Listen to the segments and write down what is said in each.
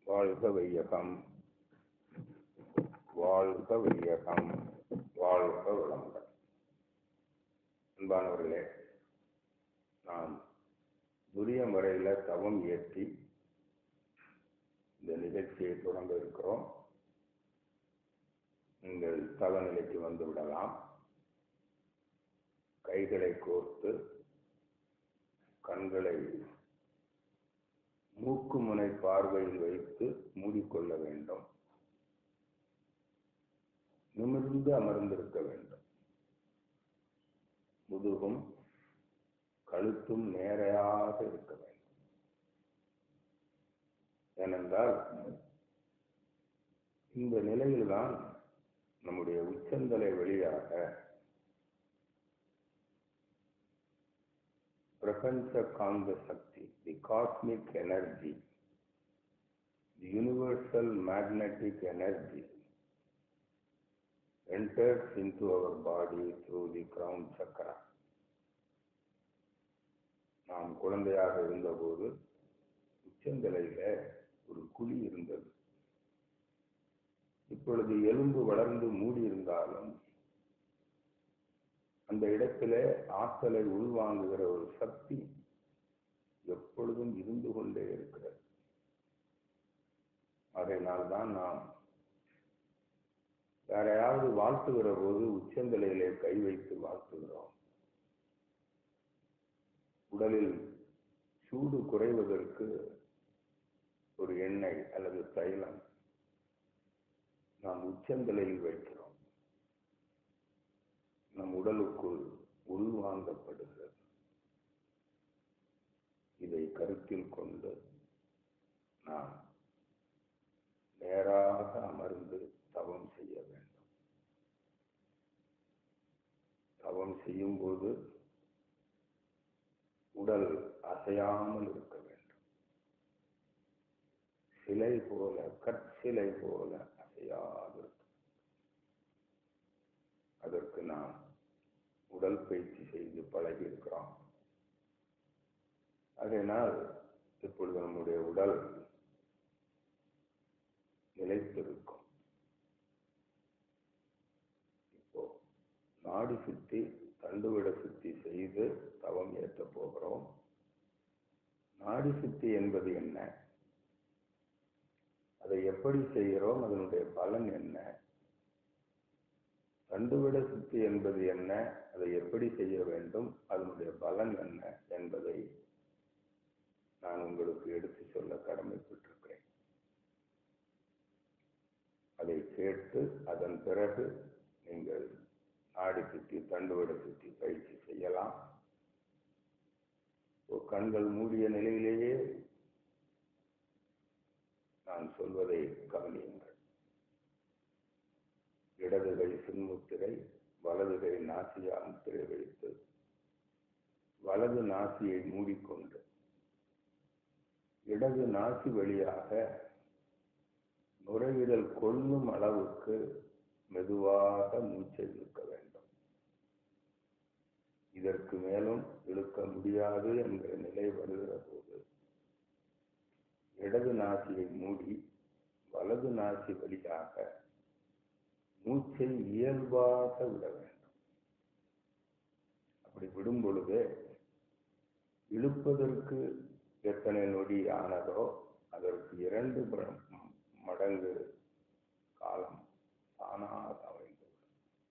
வாழ்க வையகம் வாழ்க வையகம் வாழ்க வளமுடன் அன்பானவர்களே நாம் துரிய முறையில் தவம் இயற்றி இந்த நிகழ்ச்சியை தொடங்க இருக்கிறோம் நீங்கள் தவ நிலைக்கு வந்து விடலாம் கைகளை கோர்த்து கண்களை மூக்கு முனை பார்வையில் வைத்து மூடிக்கொள்ள வேண்டும் நிமிர்ந்து அமர்ந்திருக்க வேண்டும் முதுகும் கழுத்தும் நேரையாக இருக்க வேண்டும் ஏனென்றால் இந்த நிலையில்தான் நம்முடைய உச்சந்தலை வழியாக பிரபஞ்ச காந்த சக்தி the cosmic energy the universal magnetic energy enters into our body through the crown chakra. நாம் குழந்தையாக இருந்தபோது உச்சந்தலையில ஒரு குழி இருந்தது இப்பொழுது எலும்பு வளர்ந்து மூடி இருந்தாலும் அந்த இடத்துல ஆற்றலை உள்வாங்குகிற ஒரு சக்தி எப்பொழுதும் இருந்து கொண்டே இருக்கிறது அதனால்தான் நாம் யாரையாவது வாழ்த்துகிற போது உச்சந்தலையிலே கை வைத்து வாழ்த்துகிறோம் உடலில் சூடு குறைவதற்கு ஒரு எண்ணெய் அல்லது தைலம் நாம் உச்சந்தலையில் வைக்கிறோம் நம் உடலுக்குள் உள்வாங்கப்படுகிறது இதை கருத்தில் கொண்டு நாம் நேராக அமர்ந்து தவம் செய்ய வேண்டும் தவம் செய்யும் போது உடல் அசையாமல் இருக்க வேண்டும் சிலை போல கற்சிலை போல அசையாது இருக்க அதற்கு நாம் உடல் பயிற்சி செய்து பழகி இருக்கிறோம் அதனால் இப்பொழுது நம்முடைய உடல் நிலைத்திருக்கும் இப்போ நாடு சுத்தி தண்டுவிட சுத்தி செய்து தவம் ஏற்ற போகிறோம் நாடி சுத்தி என்பது என்ன அதை எப்படி செய்கிறோம் அதனுடைய பலன் என்ன தண்டுவிட சுத்தி என்பது என்ன அதை எப்படி செய்ய வேண்டும் அதனுடைய பலன் என்ன என்பதை நான் உங்களுக்கு எடுத்து சொல்ல கடமைப்பட்டிருக்கிறேன் அதை கேட்டு அதன் பிறகு நீங்கள் நாடி சுற்றி தண்டுவிட சுற்றி பயிற்சி செய்யலாம் கண்கள் மூடிய நிலையிலேயே நான் சொல்வதை கவனியுங்கள் இடது கை சின்முத்திரை வலது கை நாசியா முத்திரை வைத்து வலது நாசியை மூடிக்கொண்டு இடது நாசி வழியாக நுரையீரல் கொள்ளும் அளவுக்கு மெதுவாக மூச்சை இழுக்க வேண்டும் இதற்கு மேலும் இழுக்க முடியாது என்கிற நிலை வருகிற போது இடது நாசியை மூடி வலது நாசி வழியாக மூச்சை இயல்பாக விட வேண்டும் அப்படி விடும் பொழுது இழுப்பதற்கு எத்தனை நொடி ஆனதோ அதற்கு இரண்டு மடங்கு காலம் தானாக அமைந்துவிடும்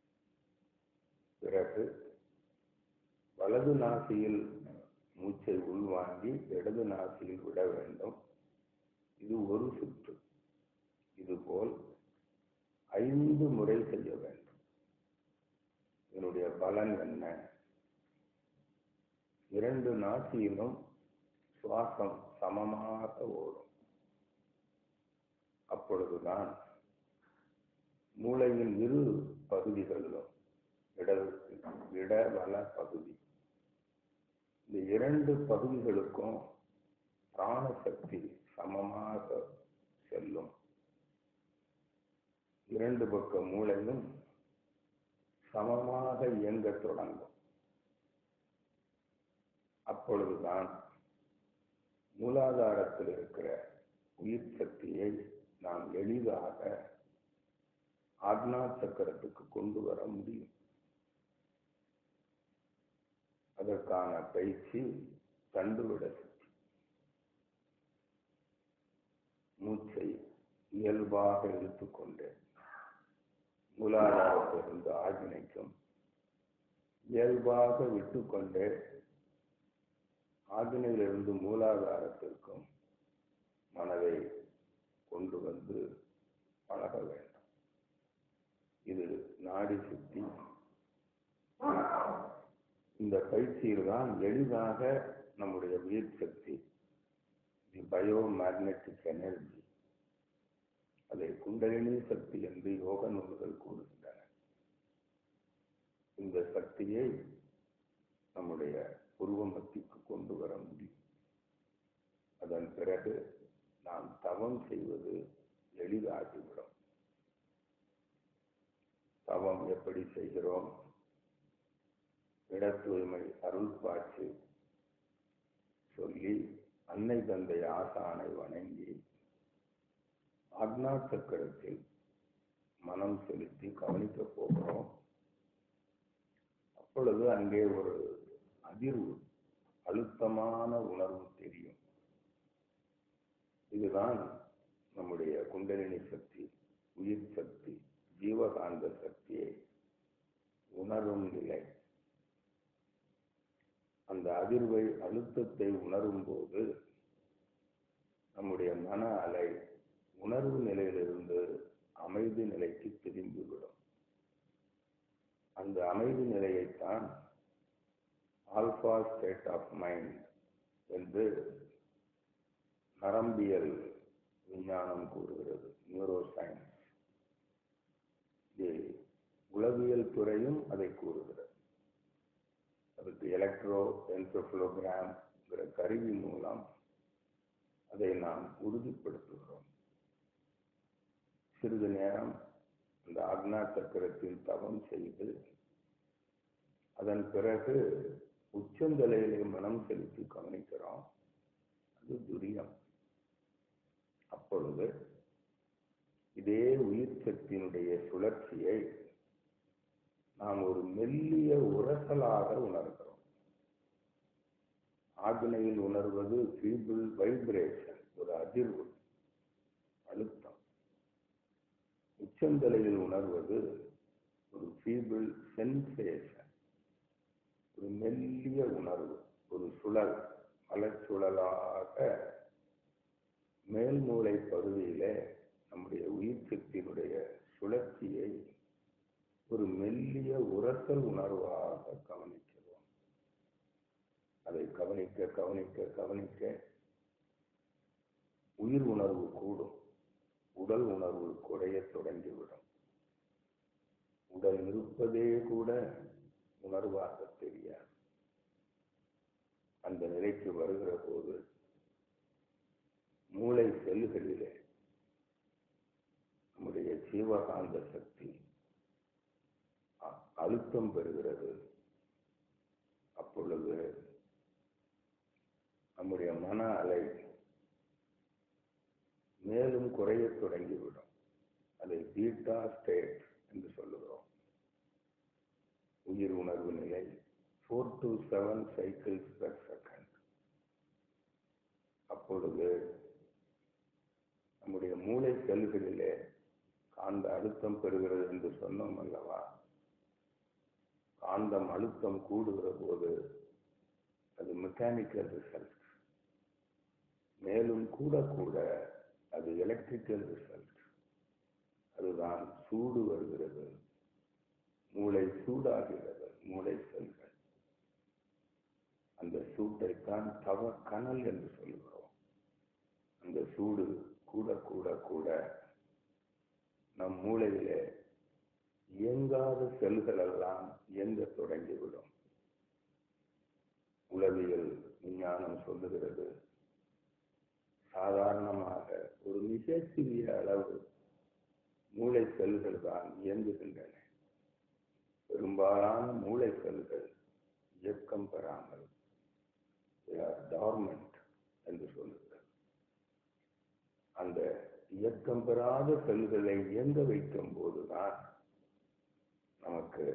பிறகு வலது நாசியில் மூச்சை உள்வாங்கி இடது நாசியில் விட வேண்டும் இது ஒரு சுற்று இதுபோல் ஐந்து முறை செய்ய வேண்டும் இதனுடைய பலன் என்ன இரண்டு நாசியிலும் சுவாசம் சமமாக ஓடும் அப்பொழுதுதான் மூளையின் இரு பகுதிகளிலும் இடது இட வல பகுதி இந்த இரண்டு பகுதிகளுக்கும் பிராணசக்தி சமமாக செல்லும் இரண்டு பக்க மூளையும் சமமாக இயங்க தொடங்கும் அப்பொழுதுதான் மூலாதாரத்தில் இருக்கிற உயிர் சக்தியை நாம் எளிதாக ஆக்னா சக்கரத்துக்கு கொண்டு வர முடியும் அதற்கான பயிற்சி தண்டுவிட சக்தி மூச்சை இயல்பாக இழுத்துக்கொண்டு மூலாதாரத்திலிருந்து ஆகினைக்கும் இயல்பாக விட்டுக்கொண்டே ஆகினையிலிருந்து மூலாதாரத்திற்கும் மனதை கொண்டு வந்து பழக வேண்டும் இது நாடி சுத்தி இந்த பயிற்சியில் தான் எளிதாக நம்முடைய உயிர் சக்தி தி பயோ மேக்னெட்டிக் எனர்ஜி அதை குண்டலினி சக்தி என்று யோக நூல்கள் கூறுகின்றன இந்த சக்தியை நம்முடைய உருவ மத்திக்கு கொண்டு வர முடியும் அதன் பிறகு நாம் தவம் செய்வது எளிதாகிவிடும் தவம் எப்படி செய்கிறோம் இட தூய்மை அருள் பாய்ச்சி சொல்லி அன்னை தந்தை ஆசானை வணங்கி ஆக்னா சக்கரத்தில் மனம் செலுத்தி கவனிக்க போகிறோம் அப்பொழுது அங்கே ஒரு அதிர்வு அழுத்தமான உணர்வு தெரியும் இதுதான் நம்முடைய குண்டலினி சக்தி உயிர் சக்தி ஜீவகாந்த சக்தியை உணரும் நிலை அந்த அதிர்வை அழுத்தத்தை உணரும் போது நம்முடைய மன அலை உணர்வு நிலையிலிருந்து அமைதி நிலைக்கு திரும்பிவிடும் அந்த அமைதி நிலையைத்தான் ஆல்பா ஸ்டேட் ஆஃப் மைண்ட் என்று நரம்பியல் விஞ்ஞானம் கூறுகிறது நியூரோ சயின்ஸ் உளவியல் துறையும் அதை கூறுகிறது அதுக்கு எலக்ட்ரோ என்சோஃபுலோகிராம்ங்கிற கருவி மூலம் அதை நாம் உறுதிப்படுத்துகிறோம் சிறிது நேரம் அந்த ஆக்னா சக்கரத்தில் தவம் செய்து அதன் பிறகு உச்சந்தலையிலே மனம் செலுத்தி கவனிக்கிறோம் அது துரியம் அப்பொழுது இதே உயிர் சக்தியினுடைய சுழற்சியை நாம் ஒரு மெல்லிய உரசலாக உணர்கிறோம் ஆக்னையில் உணர்வது ஃபீபிள் வைப்ரேஷன் ஒரு அதிர்வு அழுத்தம் உச்சந்தலையில் உணர்வது ஒரு ஃபீபிள் சென்சேஷன் ஒரு மெல்லிய உணர்வு ஒரு சுழல் மலச்சுழலாக மேல்மூளை பகுதியிலே நம்முடைய உயிர் சக்தியினுடைய சுழற்சியை ஒரு மெல்லிய உரசல் உணர்வாக கவனிக்கிறோம் அதை கவனிக்க கவனிக்க கவனிக்க உயிர் உணர்வு கூடும் உடல் உணர்வு குறைய தொடங்கிவிடும் உடல் இருப்பதே கூட உணர்வாக தெரியாது அந்த நிலைக்கு வருகிற போது மூளை செல்களிலே நம்முடைய ஜீவகாந்த சக்தி அழுத்தம் பெறுகிறது அப்பொழுது நம்முடைய மன அலை மேலும் குறைய தொடங்கிவிடும் அதை பீட்டா ஸ்டேட் என்று சொல்லுகிறோம் உயிர் உணர்வு நிலை four to seven cycles per second அப்பொழுது நம்முடைய மூளை செல்களிலே காந்த அழுத்தம் பெறுகிறது என்று சொன்னோம் அல்லவா காந்தம் அழுத்தம் கூடுகிற போது அது மெக்கானிக்கல் ரிசல்ட் மேலும் கூட கூட அது எலக்ட்ரிக்கல் ரிசல்ட் அதுதான் சூடு வருகிறது மூளை சூடாகிறது மூளை செல்கள் அந்த சூட்டைத்தான் தவ கனல் என்று சொல்கிறோம் அந்த சூடு கூட கூட கூட நம் மூளையிலே இயங்காத செல்கள் எல்லாம் இயங்க தொடங்கிவிடும் உளவியல் விஞ்ஞானம் சொல்லுகிறது சாதாரணமாக ஒரு மிக சிறிய அளவு மூளை செல்கள் தான் இயங்குகின்றன பெரும்பாலான மூளை செல்கள் இயக்கம் பெறாமல் டார்மெண்ட் என்று சொல்லுகிறது அந்த இயக்கம் பெறாத செல்களை இயங்க வைக்கும் போதுதான் நமக்கு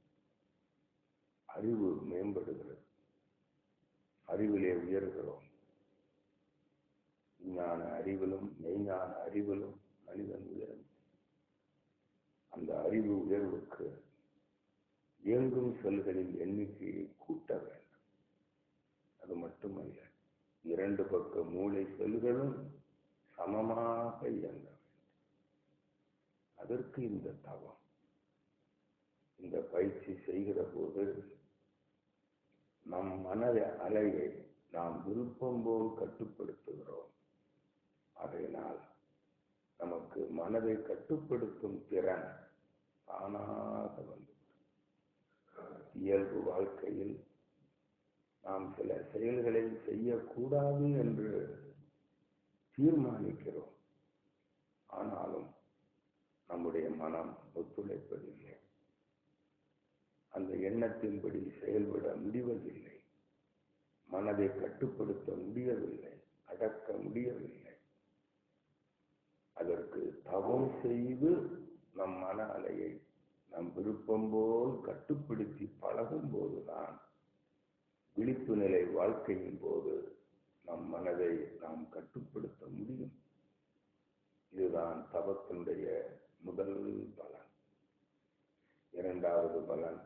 அறிவு மேம்படுகிறது அறிவிலே உயர்கிறோம் விஞ்ஞான அறிவிலும் மெய்ஞான அறிவிலும் மனிதன் உயரும் அந்த அறிவு உயர்வுக்கு இயங்கும் செல்களின் எண்ணிக்கையை கூட்ட வேண்டும் அது மட்டுமல்ல இரண்டு பக்க மூளை செல்களும் சமமாக இயங்க வேண்டும் அதற்கு இந்த தவம் இந்த பயிற்சி செய்கிற போது நம் மனத அலையை நாம் விருப்பம் போல் கட்டுப்படுத்துகிறோம் ஆகையினால் நமக்கு மனதை கட்டுப்படுத்தும் திறன் தானாக வந்து இயல்பு வாழ்க்கையில் நாம் சில செயல்களை செய்யக்கூடாது என்று தீர்மானிக்கிறோம் ஆனாலும் நம்முடைய மனம் ஒத்துழைப்பதில்லை அந்த எண்ணத்தின்படி செயல்பட முடிவதில்லை மனதை கட்டுப்படுத்த முடியவில்லை அடக்க முடியவில்லை அதற்கு தவம் செய்து நம் மன அலையை நம் விருப்பம் போல் கட்டுப்படுத்தி பழகும் போதுதான் விழிப்பு நிலை வாழ்க்கையின் போது நம் மனதை நாம் கட்டுப்படுத்த முடியும் இதுதான் தவத்தினுடைய முதல் பலன் இரண்டாவது பலன்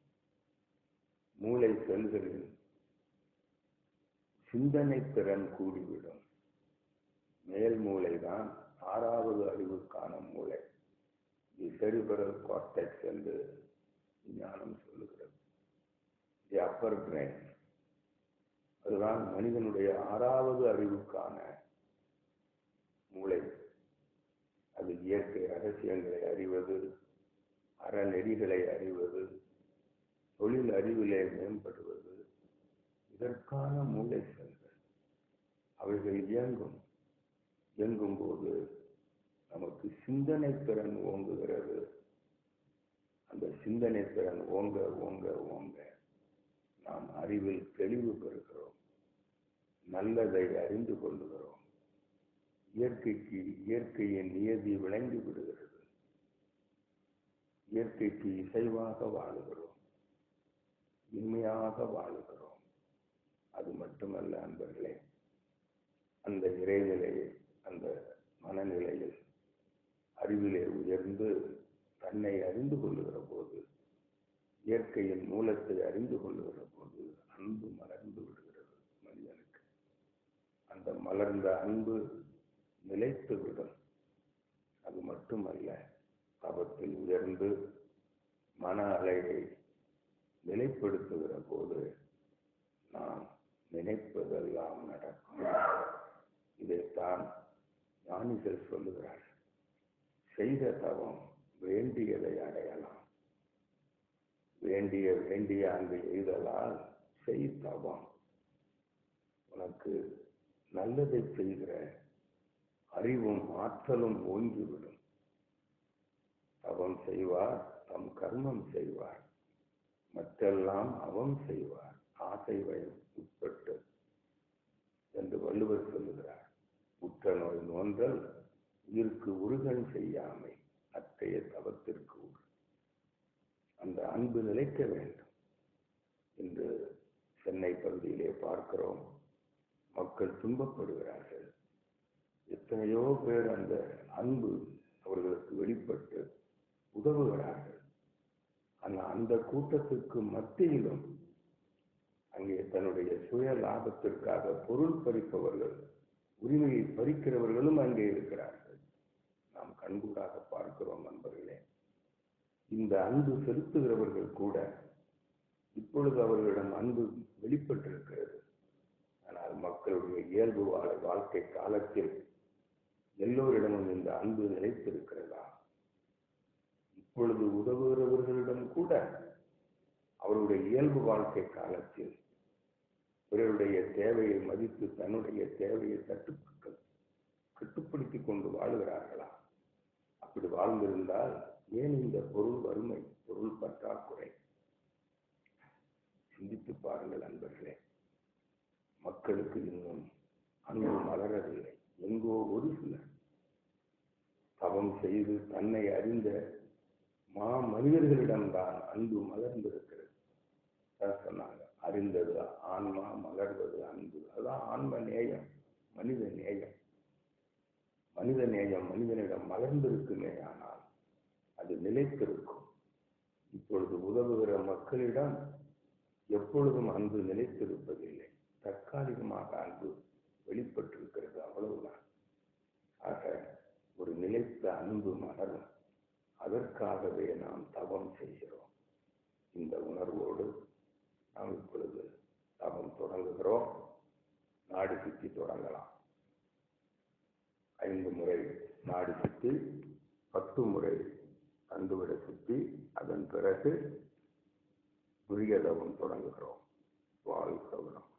மூளை செல்களில் சிந்தனை திறன் கூடிவிடும் மேல் மூளைதான் ஆறாவது அறிவுக்கான மூளை தி செரிபரல் கார்டெக்ஸ் என்று விஞ்ஞானம் சொல்லுகிறது தி அப்பர் பிரெயின் அதுதான் மனிதனுடைய ஆறாவது அறிவுக்கான மூளை அது இயற்கை ரகசியங்களை அறிவது அறநெறிகளை அறிவது தொழில் அறிவிலே மேம்படுவது இதற்கான மூளை செல்கள் அவைகள் இயங்கும் இயங்கும் போது நமக்கு சிந்தனை திறன் ஓங்குகிறது அந்த சிந்தனை திறன் ஓங்க ஓங்க ஓங்க நாம் அறிவில் தெளிவு பெறுகிறோம் நல்லதை அறிந்து கொள்ளுகிறோம் இயற்கைக்கு இயற்கையின் நியதி விளங்கி விடுகிறது இயற்கைக்கு இசைவாக வாழுகிறோம் இனிமையாக வாழுகிறோம் அது மட்டுமல்ல அன்பர்களே அந்த இறைநிலையை அந்த மனநிலையில் அறிவிலே உயர்ந்து தன்னை அறிந்து கொள்ளுகிற போது இயற்கையின் மூலத்தை அறிந்து கொள்ளுகிற போது அன்பு மலர்ந்து விடுகிறது மனிதனுக்கு அந்த மலர்ந்த அன்பு நிலைத்து விடும் அது மட்டுமல்ல தவத்தில் உயர்ந்து மன அலையை நிலைப்படுத்துகிற போது நாம் நினைப்பதெல்லாம் நடக்கும் இதைத்தான் ஞானிகள் சொல்லுகிறார்கள் செய்த தவம் வேண்டியதை அடையலாம் வேண்டிய வேண்டிய அங்கு எய்தலால் செய் தவம் உனக்கு நல்லதை செய்கிற அறிவும் ஆற்றலும் ஓங்கிவிடும் தவம் செய்வார் தம் கர்மம் செய்வார் மற்றெல்லாம் அவம் செய்வார் ஆசை வயம் உட்பட்டு என்று வள்ளுவர் சொல்லுகிறார் உற்ற நோய் நோன்றல் உயிருக்கு உருகன் செய்யாமை அத்தைய தவத்திற்கு உரு அந்த அன்பு நிலைக்க வேண்டும் இன்று சென்னை பகுதியிலே பார்க்கிறோம் மக்கள் துன்பப்படுகிறார்கள் எத்தனையோ பேர் அந்த அன்பு அவர்களுக்கு வெளிப்பட்டு உதவுகிறார்கள் ஆனால் அந்த கூட்டத்துக்கு மத்தியிலும் அங்கே தன்னுடைய சுய லாபத்திற்காக பொருள் பறிப்பவர்கள் உரிமையை பறிக்கிறவர்களும் அங்கே இருக்கிறார்கள் நாம் கண்கூடாக பார்க்கிறோம் நண்பர்களே இந்த அன்பு செலுத்துகிறவர்கள் கூட இப்பொழுது அவர்களிடம் அன்பு வெளிப்பட்டிருக்கிறது ஆனால் மக்களுடைய இயல்பு வாழ்க்கை காலத்தில் எல்லோரிடமும் இந்த அன்பு நிலைத்திருக்கிறதா இப்பொழுது உதவுகிறவர்களிடம் கூட அவருடைய இயல்பு வாழ்க்கை காலத்தில் பிறருடைய தேவையை மதித்து தன்னுடைய தேவையை தட்டுப்பட்டு கட்டுப்படுத்தி கொண்டு வாழுகிறார்களா அப்படி வாழ்ந்திருந்தால் ஏன் இந்த பொருள் வறுமை பொருள் பற்றாக்குறை சிந்தித்து பாருங்கள் அன்பர்களே மக்களுக்கு இன்னும் அன்பு மலரவில்லை எங்கோ ஒரு சிலர் செய்து தன்னை அறிந்த மா மனிதர்களிடம்தான் அன்பு மலர்ந்திருக்கிறது அதான் சொன்னாங்க அறிந்தது ஆன்மா மலர்வது அன்பு அதான் ஆன்ம நேயம் மனித நேயம் மனித நேயம் மனிதனிடம் மலர்ந்திருக்குமே ஆனால் அது நிலைத்திருக்கும் இப்பொழுது உதவுகிற மக்களிடம் எப்பொழுதும் அன்பு நிலைத்திருப்பதில்லை தற்காலிகமாக அன்பு வெளிப்பட்டிருக்கிறது அவ்வளவுதான் ஆக ஒரு நிலைத்த அன்பு மலரும் அதற்காகவே நாம் தவம் செய்கிறோம் இந்த உணர்வோடு நாம் இப்பொழுது தவம் தொடங்குகிறோம் நாடு சுற்றி தொடங்கலாம் ஐந்து முறை நாடு சுற்றி பத்து முறை கண்டுவிட சுற்றி அதன் பிறகு துரியதவம் தொடங்குகிறோம் வாழ்க்கை